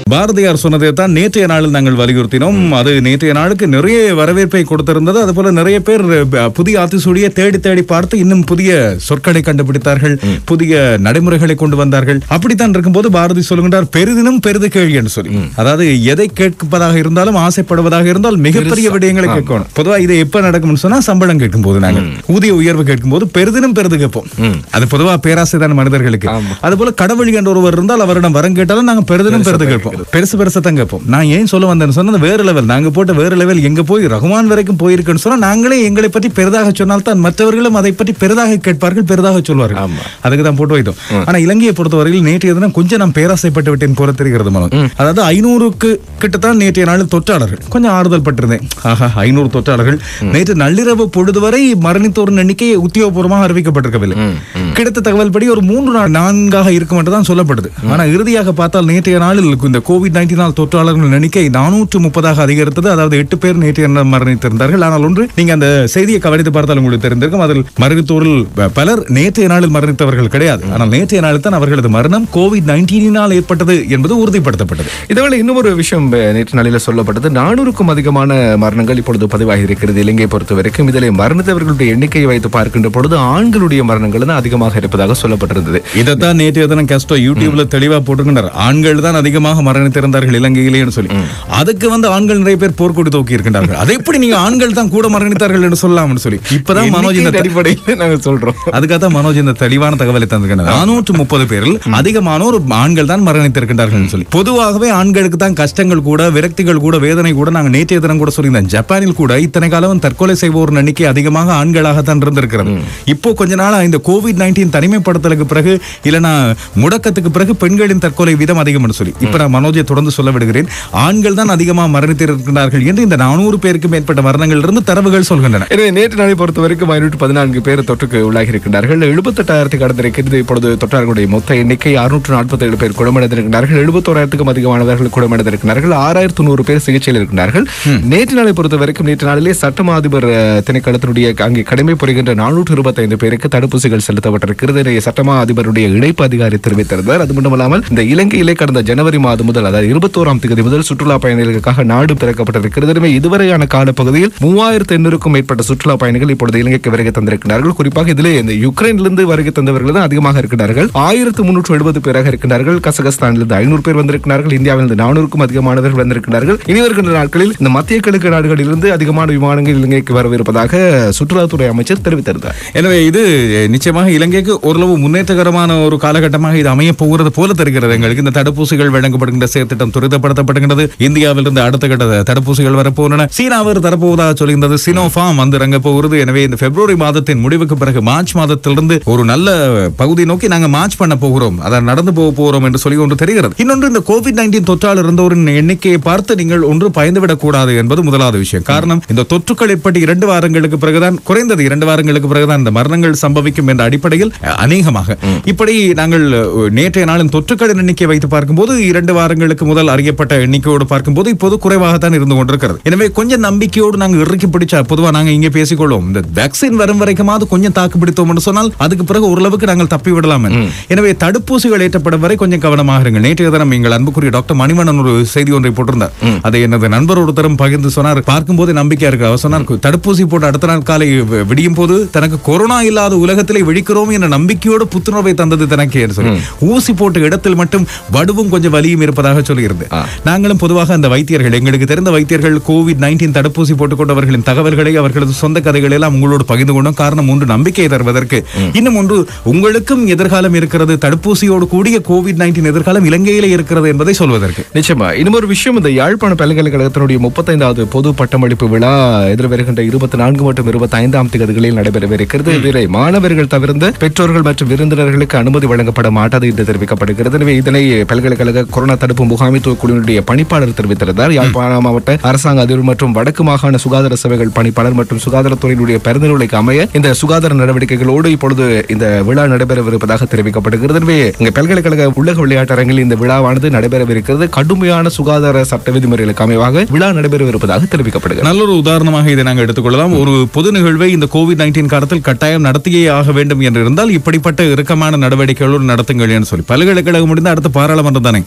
பாரதியார் சொன்னதை தான் நேற்றைய நாளில் நாங்கள் வலியுறுத்தினோம் அது நேற்றைய நாளுக்கு நிறைய வரவேற்பை கொடுத்திருந்தது அதுபோல நிறைய பேர் அஹ், புதிய ஆத்திசூடியை தேடி தேடி பார்த்து இன்னும் புதிய சொற்களை கண்டுபிடித்தார்கள் புதிய நடைமுறைகளை கொண்டு வந்தார்கள் அப்படித்தான் இருக்கும்போது பாரதி சொல்லுகின்றார் பெரிதினும் பெரிது கேள்வி என்று சொல்லி அதாவது எதை கேட்பதாக இருந்தாலும் ஆசைப்படுவதாக இருந்தால் மிகப்பெரிய விடயங்களை கேட்கணும் பொதுவா இது எப்ப நடக்கும்னு சொன்னா சம்பளம் கேட்கும் போது நாங்கள் ஊதிய உயர்வு கேட்கும் போது பெரிதினும் பெரிது கேட்போம் அது பொதுவா பேராசைதான் மனிதர்களுக்கு அதுபோல கடவுள் என்ற ஒருவர் இருந்தால் அவரிடம் வரம் கேட்டாலும் நாங்க பெரிதினும் பெரிது கேட்போம் பெருசு பெருசா தான் கேட்போம் நான் ஏன் சொல்ல வந்தேன்னு சொன்னா அது வேற லெவல் நாங்க போட்ட வேற லெவல் எங்க போய் ரகுமான் வரைக்கும் போயிருக்குன்னு சொன்னா நாங்களே எங்களை பற்றி பெரிதாக சொன்னால் தான் மற்றவர்களும் அதை பற்றி பெரிதாக கேட்பார்கள் பெரிதாக சொல்வார்கள் அதுக்கு தான் போட்டு வைத்தோம் ஆனா இலங்கையை பொறுத்தவரையில் நேற்றைய தினம் கொஞ்சம் நான் பேராசைப்பட்டு விட்டேன் போல தெரிகிறது மனோ அதாவது ஐநூறுக்கு கிட்டத்தான் நேற்றைய நாளில் தொற்றாளர்கள் கொஞ்சம் ஆறுதல் பட்டிருந்தேன் ஆஹா ஐநூறு தொற்றாளர்கள் நேற்று நள்ளிரவு பொழுது வரை மரணித்தோரின் எண்ணிக்கை உத்தியோகபூர்வமாக அறிவிக்கப்பட்டிருக்கவில்லை கிடைத்த தகவல் படி ஒரு மூன்று நா- நான்காக இருக்கும் என்று தான் சொல்லப்படுது ஆனா இறுதியாக பார்த்தால் நேற்றைய நாளில் இந்த கோவிட் நைன்டீனால் தொற்றாளர்கள் எண்ணிக்கை நானூற்று முப்பதாக அதிகரித்தது அதாவது எட்டு பேர் நேற்றைய நாள் மரணித்திருந்தார்கள் ஆனால் ஒன்று நீங்க அந்த செய்தியை கவனித்து பார்த்தால் உங்களுக்கு தெரிந்திருக்கும் அதில் மரணித்தோரில் ப- பலர் நேற்றைய நாளில் மரணித்தவர்கள் கிடையாது ஆனால் நேற்றைய நாளில் தான் அவர்களது மரணம் கோவிட் நைன்டீனால் ஏற்பட்டது என்பது உறுதிப்படுத்தப்பட்டது இதேவேளை இன்னும் ஒரு விஷயம் அஹ், நேற்று நாளில் சொல்லப்பட்டது நானூறுக்கும் அதிகமான மரணங்கள் இப்பொழுது பதிவாகி இருக்கிறது இலங்கையை பொறுத்த வரைக்கும் இதிலே மரணித்தவர்களுடைய எண்ணிக்கையை வைத்து பார்க்கின்ற பொழுது ஆண்களுடைய மரணங்கள் தான் அதிகமாக இருப்பதாக சொல்லப்பட்டிருந்தது இதைத்தான் நேற்றைய தினம் கஷ்டம் யூடியூப்ல தெளிவா போட்டுக்கின்றார் ஆண்கள் தான் அதிகமாக மரணித்திருந்தார்கள் இலங்கையிலேன்னு சொல்லி அதுக்கு வந்து ஆண்கள் நிறைய பேர் போர்க்கொடி தூக்கி இருக்கின்றார்கள் அதை எப்படி நீங்க ஆண்கள் தான் கூட மரணித்தார்கள் என்று சொல்லலாம்னு சொல்லி இப்பதான் மனோஜ் இந்த எண்ணிக்கையின் அடிப்படையில் நாங்கள் சொல்றோம் அதுக்காக தான் மனோஜ் இந்த தெளிவான தகவலை தந்திருக்கிறார் நானூற்று முப்பது பேரில் அதிகமானோர் ஆண்கள் தான் மரணித்திருக்கின்றார்கள் சொல்லி பொதுவாகவே ஆண்களுக்கு தான் கஷ்டங்கள் கூட விரக்திகள் கூட வேதனை கூட நாங்க நேற்றைய தினம் கூட சொல்லியிருந்தோம் ஜப்பானில் கூட இத்தனை காலம் தற்கொலை செய்வோர் எண்ணிக்கை அதிகமாக ஆண்களாகத்தான் இருந்திருக்கிறது இப்போ கொஞ்ச நாளா இந்த கோவிட் நைன்டீன் தனிமைப்படுத்தலுக்கு பிறகு இல்லைன்னா முடக்கத்துக்கு பிறகு பெண்களின் தற்கொலை வீதம் அதிகம் சொல்லி இப்ப நான் மனோஜை தொடர்ந்து சொல்ல விடுகிறேன் ஆண்கள் தான் அதிகமாக மரணித்திருக்கிறார்கள் என்று இந்த நானூறு பேருக்கு மேற்பட்ட மரணங்கள் இருந்து தரவுகள் சொல்கின்றன எனவே நேற்று நாளை பொறுத்த வரைக்கும் ஐநூற்று பதினான்கு பேர் தொற்றுக்கு உள்ளாகி இருக்கின்றார்கள் எழுபத்தெட்டாயிரத்துக்கு கடந்திருக்கிறது இப்பொழுது தொற்றார்களுடைய மொத்த எண்ணிக்கை அறுநூற்று நாற்பத்தி ஏழு பேர் குணமடைந்திருக்கிறார்கள் எழுபத்தோராயிரத்துக்கும் அதிகமானவர்கள் குணமடைந்திருக்கிறார்கள் ஆறாயிரத்து நூறு பேர் சிகிச்சையில் இருக்கிறார்கள் நேற்று நாளை பொறுத்த வரைக்கும் நேற்று நாளிலே சட்டமா அதிபர் அஹ், திணைக்களத்தினுடைய அங்கே கடமை புரிகின்ற நானூற்று இருபத்தைந்து பேருக்கு தடுப்பூசிகள் செலுத்தப்பட்டிருக்கிறது இதை சட்டமா அதிபருடைய இணைப்பு அதிகாரி தெரிவித்திருந்தார் அது மட்டுமல்லாமல் இந்த இலங்கையிலே கடந்த ஜனவரி மாதம் முதல் அதாவது இருபத்தோராம் தேதி முதல் சுற்றுலா பயணிகளுக்காக நாடு திறக்கப்பட்டிருக்கிறது எனவே இதுவரையான காலப்பகுதியில் மூவாயிரத்து எண்ணூறுக்கும் மேற்பட்ட சுற்றுலா பயணிகள் இப்பொழுது இலங்கைக்கு வருகை தந்திருக்கிறார்கள் குறிப்பாக இதிலே இந்த யுக்ரைனிலிருந்து வருகை தந்தவர்கள் தான் அதிகமாக இருக்கிறார்கள் ஆயிரத்து முன்னூற்று எழுபது பேராக இருக்கிறார்கள் கசகஸ்தானிலிருந்து ஐநூறு பேர் வந்திருக்கிறார்கள் இந்தியாவிலிருந்து நானூறுக்கும் அதிகமானவர்கள் வந்திருக்கிறார்கள் இனி வருகின்ற நாட்களில் இந்த மத்திய கிழக்கு நாடுகளிலிருந்து அதிகமான விமானங்கள் இலங்கைக்கு வரவிருப்பதாக சுற்றுலாத்துறை அமைச்சர் தெரிவித்திருந்தார் எனவே இது அஹ், நிச்சயமாக இலங்கைக்கு ஓரளவு முன்னேற்றகரமான ஒரு காலகட்டமாக இது அமைய போகிறது போல தெரிகிறது எங்களுக்கு இந்த தடுப்பூசிகள் வழங்கப்படுகின்ற செயற்திட்டம் துரிதப்படுத்தப்படுகின்றது இந்தியாவிலிருந்து அடுத்த கட்ட தடுப்பூசிகள் வரப்போகின்றன சீனாவில் தரப்போவதாக சொல்கின்றது சினோஃபார்ம் வந்து இறங்க போகிறது எனவே இந்த பிப்ரவரி மாதத்தின் முடிவுக்கு பிறகு மார்ச் மாதத்திலிருந்து ஒரு நல்ல பகுதி நோக்கி நாங்கள் மார்ச் பண்ண போகிறோம் அதை நடந்து போக போகிறோம் என்று சொல்லி ஒன்று தெரிகிறது இன்னொன்று இந்த கோவிட் நைன்டீன் தொற்றால் இருந்தவரின் எண்ணிக்கையை பார்த்து நீங்கள் ஒன்று பயந்துவிடக் கூடாது என்பது முதலாவது விஷயம் காரணம் இந்த தொற்றுக்கள் ஏற்பட்டு இரண்டு வாரங்களுக்கு பிறகுதான் குறைந்தது இரண்டு வாரங்களுக்கு பிறகுதான் இந்த மரணங்கள் சம்பவிக்கும் என்ற அடிப்படையில் அஹ், அநேகமாக இப்படி நாங்கள் அஹ், நேற்றைய நாளின் தொற்றுக்களின் எண்ணிக்கை வைத்து பார்க்கும்போது இரண்டு வாரங்களுக்கு முதல் அறியப்பட்ட எண்ணிக்கையோடு பார்க்கும்போது இப்போது குறைவாகத்தான் இருந்து கொண்டிருக்கிறது எனவே கொஞ்சம் நம்பிக்கையோடு நாங்கள் இறுக்கி பிடிச்சா பொதுவா நாங்க இங்கே பேசிக்கொள்வோம் இந்த வேக்சின் வரும் வரைக்குமாவது கொஞ்சம் தாக்கு பிடித்தோம் என்று சொன்னால் அதுக்கு பிறகு ஓரளவுக்கு நாங்கள் தப்பி விடலாம் எனவே தடுப்பூசிகள் ஏற்றப்படும் வரை கொஞ்சம் கவனமாக இருங்கள் நேற்றைய தினம் எங்கள் அன்புக்குரிய டாக்டர் மணிவண்ணன் ஒரு செய்தி ஒன்றை போட்டிருந்தார் அதை எனது நண்பர் ஒருத்தரும் பகிர்ந்து சொன்னார் பார்க்கும்போது நம்பிக்கையா இருக்கு அவர் சொன்னார் தடுப்பூசி போட்டு அடுத்த நாள் காலை வி- விடியும் போது தனக்கு கொரோனா இல்லாத உலகத்திலே விழிக்கிறோம் என்ற நம்பிக்கையோடு புத்துணர்வை தந்தது தனக்கு என்று சொல்லி ஊசி போட்ட இடத்தில் மட்டும் வடுவும் கொஞ்சம் வலியும் இருப்பதாக சொல்லியிருந்து நாங்களும் பொதுவாக அந்த வைத்தியர்கள் எங்களுக்கு தெரிந்த வைத்தியர்கள் கோவிட் நைன்டீன் தடுப்பூசி போட்டுக் கொண்டவர்களின் தகவல்களை அவர்களது சொந்த கதைகளை எல்லாம் உங்களோடு பகிர்ந்து கொண்டோம் காரணம் ஒன்று நம்பிக்கை தருவதற்கு இன்னும் ஒன்று உங்களுக்கும் எதிர்காலம் இருக்கிறது தடுப்பூசியோடு கூடிய கோவிட் நைன்டீன் எதிர்காலம் இலங்கையிலே இருக்கிறது என்பதை சொல்வதற்கு நிச்சயமா இன்னும் ஒரு விஷயம் இந்த யாழ்ப்பாண பல்கலைக்கழகத்தினுடைய முப்பத்தைந்தாவது பொது பட்டமளிப்பு விழா எதிர்வருகின்ற இருபத்தி நான்கு மற்றும் இருபத்தி ஐந்தாம் தேதிகளில் நடைபெறவிருக்கிறது இதில் மாணவர்கள் தவிர்ந்த பெற்றோர்கள் மற்றும் விருந்தினர்களுக்கு அனுமதி வழங்கப்பட மாட்டாது என்று தெரிவிக்கப்படுகிறது எனவே இதனை பல்கலைக்கழக கொரோனா தடுப்பு முகாமைத்துவ குழுவினுடைய பணிப்பாளர் தெரிவித்திருந்தார் யாழ்ப்பாண மாவட்ட அரசாங்க அதிபர் மற்றும் வடக்கு மாகாண சுகாதார சேவைகள் பணிப்பாளர் மற்றும் சுகாதாரத்துறையினுடைய பரிந்துரைக்கு அமைய இந்த சுகாதார நடவடிக்கைகளோடு இப்பொழுது இந்த விழா நடைபெறவிருப்பதாக தெரிவிக்கப்படுகிறது எனவே இங்க பல்கலைக்கழக உள்ளக விளையாட்டரங்கில் இந்த விழாவானது நடைபெறவிருக்கிறது கடுமையான சுகாதார சட்ட விதிமுறைகளுக்கு அமைவாக விழா நடைபெறவிருப்பதாக தெரிவிக்கப்படுகிறது நல்ல ஒரு உதாரணமாக இதை நாங்கள் எடுத்துக்கொள்ளலாம் ஒரு பொது நிகழ்வை இந்த கோவிட் நைன்டீன் காலத்தில் கட்டாயம் நடத்தியே ஆக வேண்டும் என்று இருந்தால் இப்படிப்பட்ட இறுக்கமான நடவடிக்கைகளோடு நடத்துங்கள் என்று சொல்லி பல்கலைக்கழகம் முடிந்து அடுத்த பாராளுமன்றம் தானே அதாவது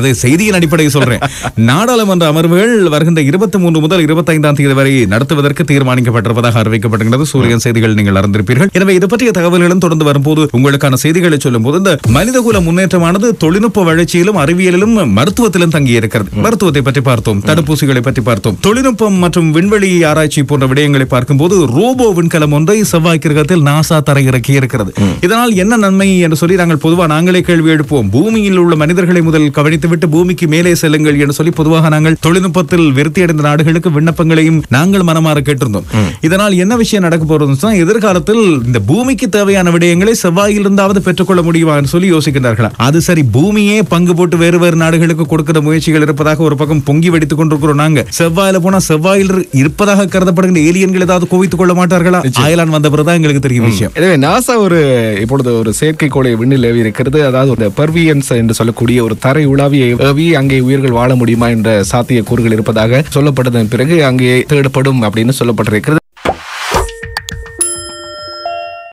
அது செய்தியின் அடிப்படையில் சொல்றேன் நாடாளுமன்ற அமர்வுகள் வருகின்ற இருபத்தி மூன்று முதல் இருபத்தைந்தாம் தேதி வரை நடத்துவதற்கு தீர்மானிக்கப்பட்டிருப்பதாக அறிவிக்கப்படுகிறது சூரியன் செய்திகள் நீங்கள் அறிந்திருப்பீர்கள் எனவே இது பற்றிய தகவல்களும் தொடர்ந்து வரும்போது உங்களுக்கான செய்திகளை சொல்லும் போது இந்த மனிதகுல முன்னேற்றமானது தொழில்நுட்ப வளர்ச்சியிலும் அறிவியலிலும் மருத்துவத்திலும் தங்கி இருக்கிறது மருத்துவத்தை பற்றி பார்த்தோம் தடுப்பூசிகளை பற்றி பார்த்தோம் தொழில்நுட்பம் மற்றும் விண்வெளி ஆராய்ச்சி போன்ற விடயங்களை பார்க்கும்போது ரோபோ விண்கலம் ஒன்றை செவ்வாய் கிரகத்தில் நாசா தரையிறக்கி இருக்கிறது இதனால் என்ன நன்மை என்று சொல்லி நாங்கள் பொதுவாக நாங்களே கேள்வி எழுப்புவோம் பூமியில் உள்ள மனிதர்களை முதல் கவனித்துவிட்டு பூமிக்கு மேலே செல்லுங்கள் என்று சொல்லி பொதுவாக நாங்கள் தொழில்நுட்பத்தில் விருத்தியடைந்த நாடுகளுக்கு விண்ணப்பங்களையும் நாங்கள் மனமாற கேட்டிருந்தோம் இதனால் என்ன விஷயம் நடக்க போறதுன்னு சொன்னா எதிர்காலத்தில் இந்த பூமிக்கு தேவையான விடயங்களை செவ்வாயில் இருந்தாவது பெற்றுக்கொள்ள முடியுமா என்று சொல்லி யோசிக்கின்றார்களா அது சரி பூமியே பங்கு போட்டு வேறு வேறு நாடுகளுக்கு கொடுக்கிற முயற்சிகள் இருப்பதாக ஒரு பக்கம் பொங்கி வெடித்துக் கொண்டிருக்கிறோம் நாங்க செவ்வாயில போனா செவ்வாயில் இருப்பதாக கருதப்படுகின்ற ஏலியன்கள் ஏதாவது கோவித்துக் கொள்ள மாட்டார்களா அயலான் வந்த பிறகுதான் எங்களுக்கு தெரியும் விஷயம் எனவே நாசா ஒரு இப்பொழுது ஒரு செயற்கைக்கோளை விண்ணில் ஏவி இருக்கிறது அதாவது ஒரு பெர்வியன்ஸ் என்று சொல்லக்கூடிய ஒரு தரை உலாவியை ஏவி அங்கே உயிர்கள் வாழ முடியுமா என்ற சாத்திய கூறுகள் இருப்பதாக சொல்லப்பட்டதன் பிறகு அங்கே தேடப்படும் அப்படின்னு சொல்லப்பட்டிருக்கிறது